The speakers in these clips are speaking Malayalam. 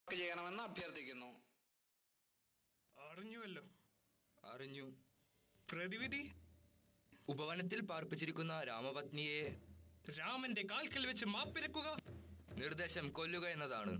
ചെയ്യണമെന്ന് അഭ്യർത്ഥിക്കുന്നു അറിഞ്ഞുവല്ലോ അറിഞ്ഞു പ്രതിവിധി ഉപവനത്തിൽ പാർപ്പിച്ചിരിക്കുന്ന രാമപത്നിയെ രാമന്റെ കാൽക്കൽ വെച്ച് മാപ്പിരക്കുക നിർദ്ദേശം കൊല്ലുക എന്നതാണ്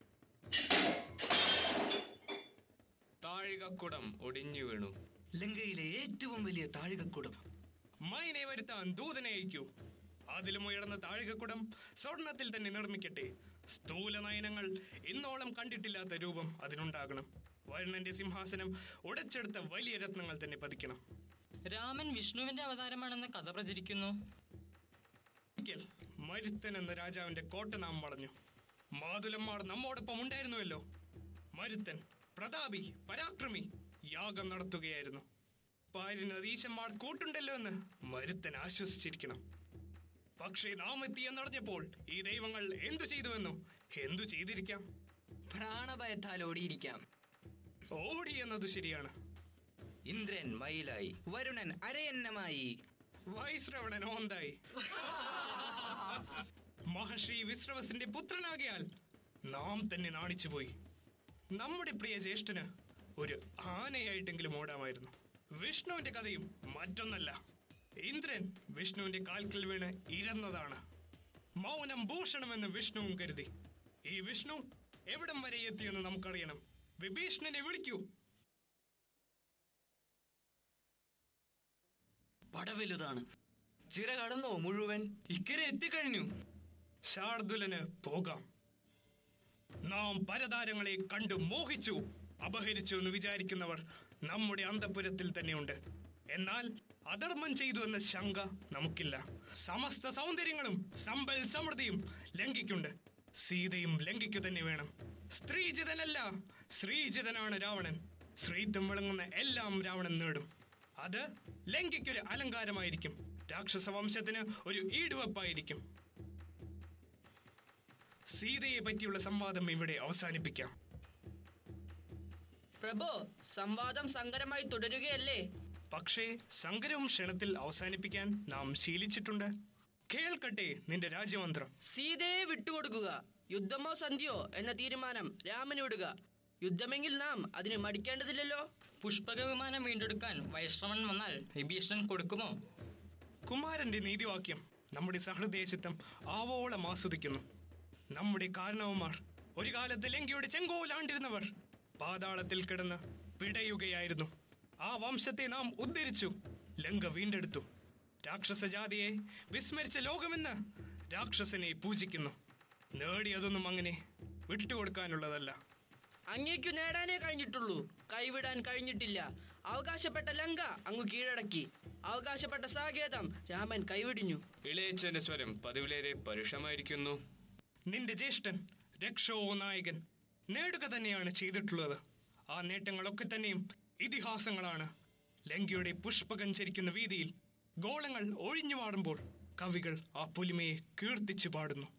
താഴികക്കുടം ഒടിഞ്ഞു വീണു ലങ്കയിലെ ഏറ്റവും വലിയ താഴികക്കുടം മൈനെ വരുത്താൻ ദൂതനെ അയക്കൂ അതിലും ഉയർന്ന താഴികക്കുടം സ്വർണത്തിൽ തന്നെ നിർമ്മിക്കട്ടെ സ്ഥൂല നയനങ്ങൾ ഇന്നോളം കണ്ടിട്ടില്ലാത്ത രൂപം അതിനുണ്ടാകണം വരുണന്റെ സിംഹാസനം ഉടച്ചെടുത്ത വലിയ രത്നങ്ങൾ തന്നെ പതിക്കണം രാമൻ വിഷ്ണുവിന്റെ അവതാരമാണെന്ന കഥ പ്രചരിക്കുന്നു ഒരിക്കൽ മരുത്തൻ എന്ന രാജാവിന്റെ കോട്ട നാം വളഞ്ഞു മാതുലന്മാർ നമ്മോടൊപ്പം ഉണ്ടായിരുന്നുവല്ലോ മരുത്തൻ പ്രതാപി പരാക്രമി യാഗം നടത്തുകയായിരുന്നു പാരിനതീശന്മാർ കൂട്ടുണ്ടല്ലോ എന്ന് മരുത്തൻ ആശ്വസിച്ചിരിക്കണം പക്ഷേ നാം എത്തിയെന്നറിഞ്ഞപ്പോൾ ഈ ദൈവങ്ങൾ എന്തു ചെയ്തുവെന്നോ എന്തു ചെയ്തിരിക്കാം പ്രാണഭയത്താൽ ഓടിയിരിക്കാം ഓടി എന്നത് ശരിയാണ് ഇന്ദ്രൻ മയിലായി വരുണൻ അരയന്നമായി വൈശ്രവണൻ ഓന്തായി മഹർഷി വിശ്രവസിന്റെ പുത്രനാകിയാൽ നാം തന്നെ നാണിച്ചുപോയി നമ്മുടെ പ്രിയ ജ്യേഷ്ഠന് ഒരു ആനയായിട്ടെങ്കിലും ഓടാമായിരുന്നു വിഷ്ണുവിന്റെ കഥയും മറ്റൊന്നല്ല ഇന്ദ്രൻ വിഷ്ണുവിന്റെ കാൽക്കൽ വീണ് ഇരന്നതാണ് മൗനം ഭൂഷണമെന്ന് വിഷ്ണുവും കരുതി ഈ വിഷ്ണു എവിടം വരെ എത്തിയെന്ന് നമുക്കറിയണം വിഭീഷണനെ വിളിക്കൂ പടവലുതാണ് ചിറ കടന്നോ മുഴുവൻ ഇക്കരെ എത്തിക്കഴിഞ്ഞു ശാർദുലന് പോകാം നാം പരതാരങ്ങളെ കണ്ടു മോഹിച്ചു അപഹരിച്ചു എന്ന് വിചാരിക്കുന്നവർ നമ്മുടെ അന്തപുരത്തിൽ തന്നെയുണ്ട് എന്നാൽ അധർമ്മം ചെയ്തു എന്ന ശങ്ക നമുക്കില്ല സമസ്ത സൗന്ദര്യങ്ങളും സമ്പൽ സമൃദ്ധിയും ലങ്കിക്കുണ്ട് സീതയും ലങ്കിക്കു തന്നെ വേണം സ്ത്രീജിതനല്ല ശ്രീജിതനാണ് രാവണൻ സ്ത്രീത്വം വിളങ്ങുന്ന എല്ലാം രാവണൻ നേടും അത് ലങ്കിക്കൊരു അലങ്കാരമായിരിക്കും രാക്ഷസ വംശത്തിന് ഒരു ഈടുവപ്പായിരിക്കും സീതയെ പറ്റിയുള്ള സംവാദം ഇവിടെ അവസാനിപ്പിക്കാം പ്രഭു സംവാദം സങ്കരമായി തുടരുകയല്ലേ പക്ഷേ സങ്കരവും ക്ഷണത്തിൽ അവസാനിപ്പിക്കാൻ നാം ശീലിച്ചിട്ടുണ്ട് കേൾക്കട്ടെ നിന്റെ രാജ്യമന്ത്രം സീതയെ വിട്ടുകൊടുക്കുക യുദ്ധമോ സന്ധിയോ എന്ന തീരുമാനം രാമന് വിടുക യുദ്ധമെങ്കിൽ നാം അതിന് മടിക്കേണ്ടതില്ലല്ലോ പുഷ്പക വിമാനം വീണ്ടെടുക്കാൻ വൈശ്രവൺ വന്നാൽ വിഭീഷണൻ കൊടുക്കുമോ കുമാരന്റെ നീതിവാക്യം നമ്മുടെ സഹൃദയചിത്തം ആവോളം ആസ്വദിക്കുന്നു നമ്മുടെ കാരണവന്മാർ ഒരു കാലത്ത് ലങ്കയുടെ ചെങ്കോലാണ്ടിരുന്നവർ പാതാളത്തിൽ കിടന്ന് പിടയുകയായിരുന്നു ആ വംശത്തെ നാം ഉദ്ധരിച്ചു ലങ്ക വീണ്ടെടുത്തു രാക്ഷസ ജാതിയെ വിസ്മരിച്ച ലോകമെന്ന് രാക്ഷസനെ പൂജിക്കുന്നു നേടിയതൊന്നും അങ്ങനെ വിട്ടുകൊടുക്കാനുള്ളതല്ല അങ്ങേക്കു നേടാനേ കഴിഞ്ഞിട്ടുള്ളൂ കൈവിടാൻ കഴിഞ്ഞിട്ടില്ല അവകാശപ്പെട്ട ലങ്ക അങ്ങ് കീഴടക്കി അവകാശപ്പെട്ട സാകേതം രാമൻ കൈവിടിഞ്ഞു ഇളയച്ചന്റെ സ്വരം പതിവിലേറെ പരുഷമായിരിക്കുന്നു നിന്റെ ജ്യേഷ്ഠൻ രക്ഷോ നായകൻ നേടുക തന്നെയാണ് ചെയ്തിട്ടുള്ളത് ആ നേട്ടങ്ങളൊക്കെ തന്നെയും ഇതിഹാസങ്ങളാണ് ലങ്കയുടെ പുഷ്പകം ചരിക്കുന്ന വീതിയിൽ ഗോളങ്ങൾ ഒഴിഞ്ഞു പാടുമ്പോൾ കവികൾ ആ പുലിമയെ കീർത്തിച്ചു പാടുന്നു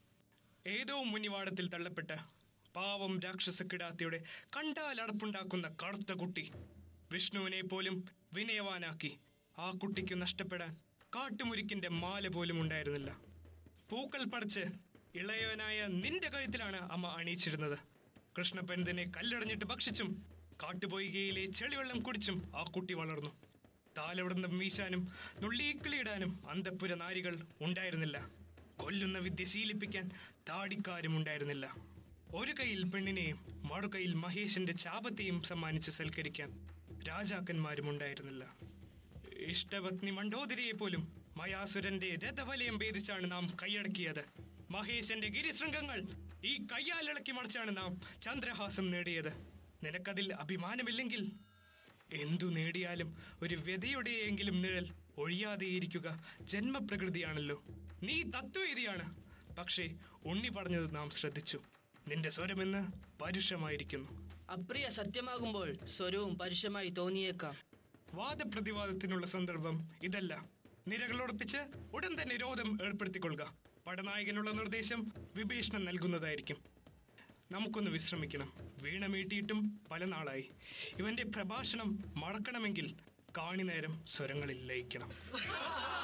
ഏതോ മുനിവാടത്തിൽ തള്ളപ്പെട്ട പാവം രാക്ഷസ കിടാത്തിയുടെ കണ്ടാൽ അടപ്പുണ്ടാക്കുന്ന കറുത്ത കുട്ടി വിഷ്ണുവിനെ പോലും വിനയവാനാക്കി ആ കുട്ടിക്ക് നഷ്ടപ്പെടാൻ കാട്ടുമുരിക്കിന്റെ മാല പോലും ഉണ്ടായിരുന്നില്ല പൂക്കൾ പറിച്ച് ഇളയവനായ നിന്റെ കഴുത്തിലാണ് അമ്മ അണിയിച്ചിരുന്നത് കൃഷ്ണപ്പൻതിനെ കല്ലടഞ്ഞിട്ട് ഭക്ഷിച്ചും കാട്ടുപൊയ്കയിലെ ചെളിവെള്ളം കുടിച്ചും ആ കുട്ടി വളർന്നു താലവൃന്ദം വീശാനും നുള്ളീക്കിളിയിടാനും അന്തപ്പുര നാരികൾ ഉണ്ടായിരുന്നില്ല കൊല്ലുന്ന വിദ്യ ശീലിപ്പിക്കാൻ താടിക്കാരും ഉണ്ടായിരുന്നില്ല ഒരു കൈയിൽ പെണ്ണിനെയും മറുകൈയിൽ മഹേശന്റെ ചാപത്തെയും സമ്മാനിച്ച് സൽക്കരിക്കാൻ രാജാക്കന്മാരും ഉണ്ടായിരുന്നില്ല ഇഷ്ടപത്നി മണ്ഡോദരിയെ പോലും മയാസുരന്റെ രഥവലയം ഭേദിച്ചാണ് നാം കൈയടക്കിയത് മഹേശന്റെ ഗിരിശൃംഗങ്ങൾ ഈ കയ്യാലിളക്കി മറിച്ചാണ് നാം ചന്ദ്രഹാസം നേടിയത് നിനക്കതിൽ അഭിമാനമില്ലെങ്കിൽ എന്തു നേടിയാലും ഒരു വ്യതയുടെയെങ്കിലും നിഴൽ ഒഴിയാതെയിരിക്കുക ജന്മപ്രകൃതിയാണല്ലോ നീ തത്വവേദിയാണ് പക്ഷേ ഉണ്ണി പറഞ്ഞത് നാം ശ്രദ്ധിച്ചു നിന്റെ സ്വരമെന്ന് പരുഷമായിരിക്കുന്നു അപ്രിയ സത്യമാകുമ്പോൾ സ്വരവും പരുഷമായി തോന്നിയേക്കാം വാദപ്രതിവാദത്തിനുള്ള സന്ദർഭം ഇതല്ല നിരകളുറപ്പിച്ച് ഉടൻ തന്നെ രോധം ഏർപ്പെടുത്തിക്കൊള്ളുക പടനായകനുള്ള നിർദ്ദേശം വിഭീഷണൻ നൽകുന്നതായിരിക്കും നമുക്കൊന്ന് വിശ്രമിക്കണം വീണമീട്ടിയിട്ടും പല നാളായി ഇവന്റെ പ്രഭാഷണം മറക്കണമെങ്കിൽ കാണിനേരം സ്വരങ്ങളിൽ ലയിക്കണം